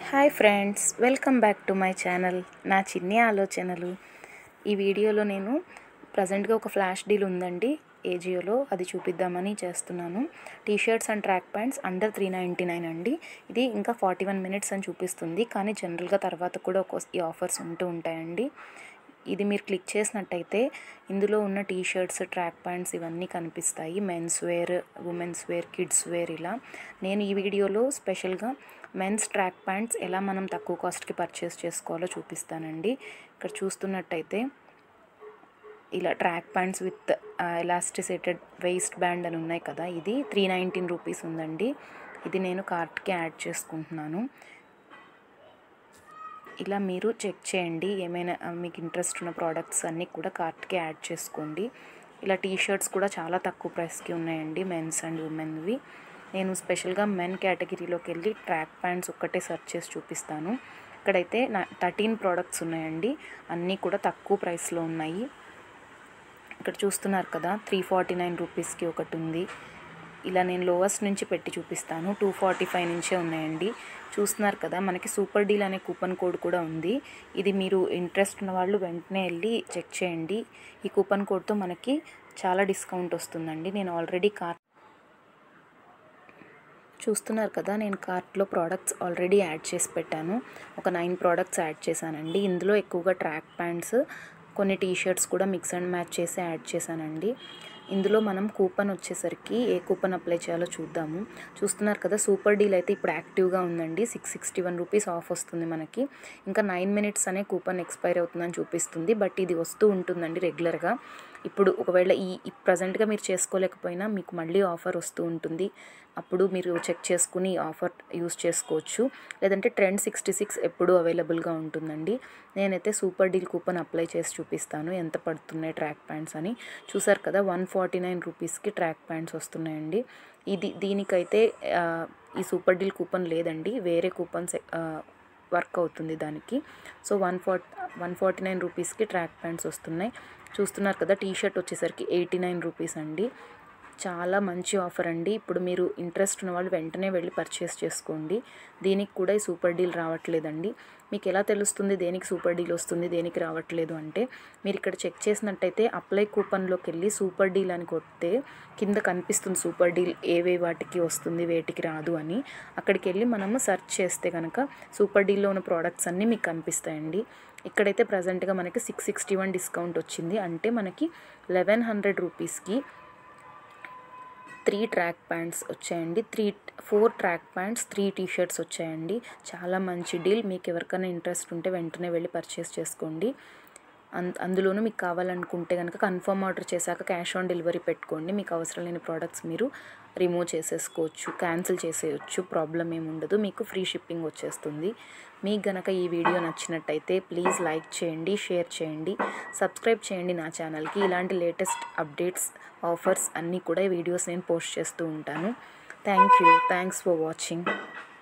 hi friends welcome back to my channel నా చిన్ని ఆలోచనలు ఈ వీడియోలో నేను ప్రజెంట్గా ఒక ఫ్లాష్ డీల్ ఉందండి ఏజియోలో అది చూపిద్దామని చేస్తున్నాను T shirts and track pants under three ninety nine అండి ఇది ఇంకా ఫార్టీ వన్ మినిట్స్ అని చూపిస్తుంది కానీ జనరల్గా తర్వాత కూడా ఒక ఈ ఆఫర్స్ ఉంటూ ఉంటాయండి ఇది మీరు క్లిక్ చేసినట్టయితే ఇందులో ఉన్న టీ షర్ట్స్ ట్రాక్ ప్యాంట్స్ ఇవన్నీ కనిపిస్తాయి men's wear women's wear kids wear ఇలా నేను ఈ వీడియోలో స్పెషల్గా మెన్స్ ట్రాక్ ప్యాంట్స్ ఎలా మనం తక్కువ కాస్ట్కి పర్చేస్ చేసుకోవాలో చూపిస్తానండి ఇక్కడ చూస్తున్నట్టయితే ఇలా track pants with elasticated waist band అని ఉన్నాయి కదా ఇది త్రీ నైంటీన్ రూపీస్ ఉందండి ఇది నేను కార్ట్కి యాడ్ చేసుకుంటున్నాను ఇలా మీరు చెక్ చేయండి ఏమైనా ఆ, మీకు ఇంట్రెస్ట్ ఉన్న ప్రోడక్ట్స్ అన్నీ కూడా కార్ట్కి యాడ్ చేసుకోండి ఇలా టీ షర్ట్స్ కూడా చాలా తక్కువ ప్రైస్కి ఉన్నాయండి మెన్స్ అండ్ ఉమెన్వి నేను స్పెషల్గా మెన్ కేటగిరీలోకి వెళ్ళి ట్రాక్ ప్యాంట్స్ ఒక్కటే సెర్చ్ చేసి చూపిస్తాను ఇక్కడైతే నా థర్టీన్ ప్రోడక్ట్స్ ఉన్నాయండి అన్నీ కూడా తక్కువ ప్రైస్లో ఉన్నాయి ఇక్కడ చూస్తున్నారు కదా త్రీ ఫార్టీ నైన్ రూపీస్కి ఒకటి ఉంది ఇలా నేను లోవెస్ట్ నుంచి పెట్టి చూపిస్తాను టూ ఫార్టీ ఫైవ్ నుంచే ఉన్నాయండి చూస్తున్నారు కదా మనకి సూపర్ డీల్ అనే కూపన్ కోడ్ కూడా ఉంది ఇది మీరు ఇంట్రెస్ట్ ఉన్న వాళ్ళు వెంటనే వెళ్ళి చెక్ చేయండి ఈ కూపన్ కోడ్తో మనకి చాలా డిస్కౌంట్ వస్తుందండి నేను ఆల్రెడీ కార్ చూస్తున్నారు కదా నేను కార్ట్లో ప్రోడక్ట్స్ ఆల్రెడీ యాడ్ చేసి పెట్టాను ఒక నైన్ ప్రోడక్ట్స్ యాడ్ చేశానండి ఇందులో ఎక్కువగా ట్రాక్ ప్యాంట్స్ కొన్ని టీ షర్ట్స్ కూడా మిక్స్ అండ్ మ్యాచ్ చేసి యాడ్ చేశానండి ఇందులో మనం కూపన్ వచ్చేసరికి ఏ కూపన్ అప్లై చేయాలో చూద్దాము చూస్తున్నారు కదా సూపర్ డీల్ అయితే ఇప్పుడు యాక్టివ్గా ఉందండి six sixty one rupees off వస్తుంది మనకి ఇంకా నైన్ మినిట్స్ అనే కూపన్ ఎక్స్పైర్ అవుతుందని చూపిస్తుంది బట్ ఇది వస్తూ ఉంటుందండి రెగ్యులర్గా ఇప్పుడు ఒకవేళ ఈ ప్రజెంట్గా మీరు చేసుకోలేకపోయినా మీకు మళ్ళీ ఆఫర్ వస్తూ ఉంటుంది అప్పుడు మీరు చెక్ చేసుకుని ఆఫర్ యూస్ చేసుకోవచ్చు లేదంటే ట్రెండ్ సిక్స్టీ సిక్స్ ఎప్పుడూ అవైలబుల్గా ఉంటుందండి నేనైతే సూపర్ డీల్ కూపన్ అప్లై చేసి చూపిస్తాను ఎంత పడుతున్నాయి ట్రాక్ ప్యాంట్స్ అని చూసారు కదా వన్ ఫార్టీ నైన్ రూపీస్కి ట్రాక్ ప్యాంట్స్ వస్తున్నాయండి ఇది దీనికైతే ఆ, ఈ సూపర్ డీల్ కూపన్ లేదండి వేరే కూపన్స్ వర్క్ అవుతుంది దానికి so one fort one forty nine రూపీస్కి ట్రాక్ ప్యాంట్స్ వస్తున్నాయి చూస్తున్నారు కదా టీ షర్ట్ వచ్చేసరికి ఎయిటీ నైన్ రూపీస్ అండి చాలా మంచి ఆఫర్ అండి ఇప్పుడు మీరు ఇంట్రెస్ట్ ఉన్న వాళ్ళు వెంటనే వెళ్ళి పర్చేస్ చేసుకోండి దీనికి కూడా ఈ సూపర్ డీల్ రావట్లేదండి మీకు ఎలా తెలుస్తుంది దేనికి సూపర్ డీల్ వస్తుంది దేనికి రావట్లేదు అంటే మీరు ఇక్కడ చెక్ చేసినట్టయితే అప్లై కూపన్లోకి వెళ్ళి సూపర్ డీల్ అని కొడితే కింద కనిపిస్తుంది సూపర్ డీల్ ఏవే వాటికి వస్తుంది వేటికి రాదు అని అక్కడికి వెళ్ళి మనము సెర్చ్ చేస్తే కనుక సూపర్ డీల్లో ఉన్న ప్రోడక్ట్స్ అన్నీ మీకు కనిపిస్తాయండి ఇక్కడైతే ప్రజెంట్గా మనకి సిక్స్ సిక్స్టీ వన్ డిస్కౌంట్ వచ్చింది అంటే మనకి లెవెన్ హండ్రెడ్ రూపీస్కి త్రీ ట్రాక్ ప్యాంట్స్ వచ్చాయండి three four track pants three T shirts వచ్చాయండి చాలా మంచి డీల్ మీకు ఎవరికైనా ఇంట్రెస్ట్ ఉంటే వెంటనే వెళ్ళి పర్చేస్ చేసుకోండి అన్ అందులోనూ మీకు కావాలనుకుంటే కనుక కన్ఫర్మ్ ఆర్డర్ చేశాక క్యాష్ ఆన్ డెలివరీ పెట్టుకోండి మీకు అవసరం లేని ప్రోడక్ట్స్ మీరు రిమూవ్ చేసేసుకోవచ్చు క్యాన్సిల్ చేసేయచ్చు ప్రాబ్లం ఏమి ఉండదు మీకు ఫ్రీ షిప్పింగ్ వచ్చేస్తుంది మీకు గనక ఈ వీడియో నచ్చినట్టయితే ప్లీజ్ లైక్ చేయండి షేర్ చేయండి సబ్స్క్రైబ్ చేయండి నా ఛానల్కి ఇలాంటి లేటెస్ట్ అప్డేట్స్ ఆఫర్స్ అన్నీ కూడా వీడియోస్ నేను పోస్ట్ చేస్తూ ఉంటాను thank you thanks for watching